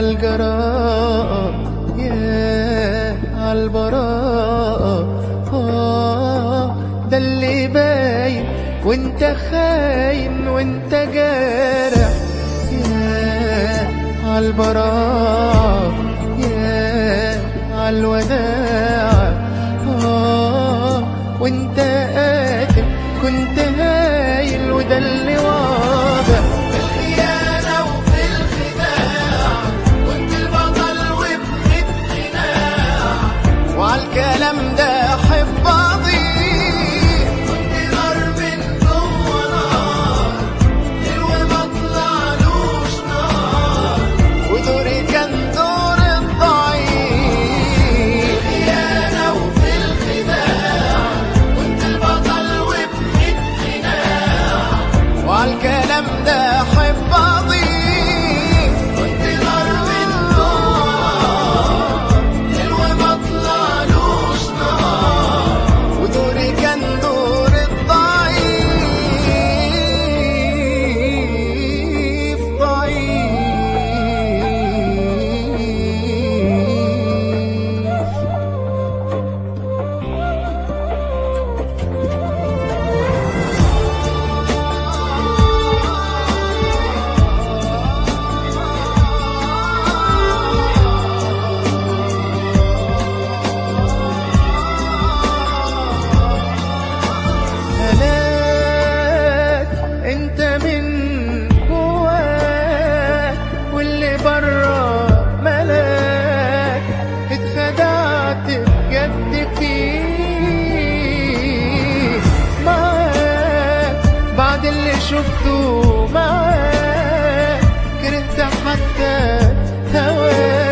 عالجراءة يا عالبراءة آه ده اللي باين وانت خاين وانت جارح يا عالبراءة يا عالوداع آه وانت قاتل كنت هايل وده اللي واضح الخيانة وفي الخداع كنت البطل وابن القناع وعالكلام ده احب اضيف كنت نار من جوه نار حلو ما طلعلوش نار ودوري كان دور الضعيف الخيانة وفي الخداع كنت البطل وابن القناع وعالكلام ده احب اضيف كنت نار من جوه حلو ما طلعلوش نار ودوري كان دور الضعيف ضعيف هلاك انت من جواك واللي برا ملاك اتخدعت بجد فيه معاك بعد اللي شفته معاك كرهت حتى هواك